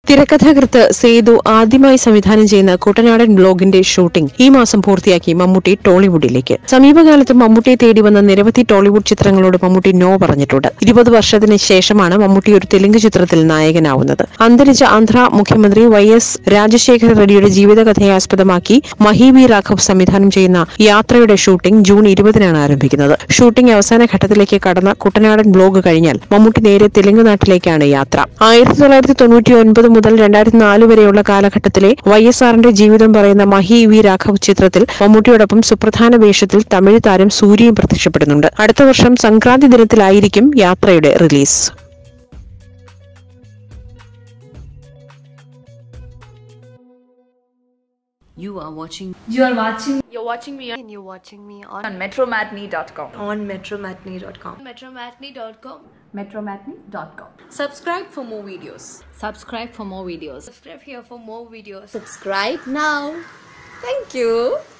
തിരക്കഥാകൃത്ത് സേതു ആദ്യമായി സംവിധാനം ചെയ്യുന്ന കുട്ടനാടൻ ബ്ലോഗിന്റെ ഷൂട്ടിംഗ് ഈ മാസം പൂർത്തിയാക്കി മമ്മൂട്ടി ടോളിവുഡിലേക്ക് സമീപകാലത്ത് മമ്മൂട്ടിയെ തേടി വന്ന നിരവധി ടോളിവുഡ് ചിത്രങ്ങളോട് മമ്മൂട്ടി നോ പറഞ്ഞിട്ടുണ്ട് ഇരുപത് വർഷത്തിന് ശേഷമാണ് മമ്മൂട്ടി ഒരു തെലുങ്ക് ചിത്രത്തിൽ നായകനാവുന്നത് അന്തരിച്ച ആന്ധ്ര മുഖ്യമന്ത്രി വൈ എസ് രാജശേഖര റെഡ്ഡിയുടെ ജീവിതകഥയെ ആസ്പദമാക്കി മഹി വി രാഘവ് സംവിധാനം ചെയ്യുന്ന യാത്രയുടെ ഷൂട്ടിംഗ് ജൂൺ ഇരുപതിനാണ് ആരംഭിക്കുന്നത് ഷൂട്ടിംഗ് അവസാന ഘട്ടത്തിലേക്ക് കടന്ന കുട്ടനാടൻ ബ്ലോഗ് കഴിഞ്ഞാൽ മമ്മൂട്ടി നേരെ തെലുങ്ക് നാട്ടിലേക്കാണ് യാത്ര ആയിരത്തി തൊള്ളായിരത്തി തൊണ്ണൂറ്റി ഒൻപത് മുതൽ രണ്ടായിരത്തി നാല് വരെയുള്ള കാലഘട്ടത്തിലെ വൈ എസ് ആറിന്റെ ജീവിതം പറയുന്ന മഹി വി രാഘവ് ചിത്രത്തിൽ മമ്മൂട്ടിയോടൊപ്പം സുപ്രധാന വേഷത്തിൽ തമിഴ് താരം സൂര്യയും പ്രത്യക്ഷപ്പെടുന്നുണ്ട് അടുത്ത വർഷം സംക്രാന്തി ദിനത്തിലായിരിക്കും യാത്രയുടെ release You are watching You are watching You're watching me on and you're watching me on, on metromatney.com. on metromatney.com. metromatney.com. Metromatney.com. subscribe for more videos. Subscribe for more videos. Subscribe here for more videos. Subscribe now. Thank you.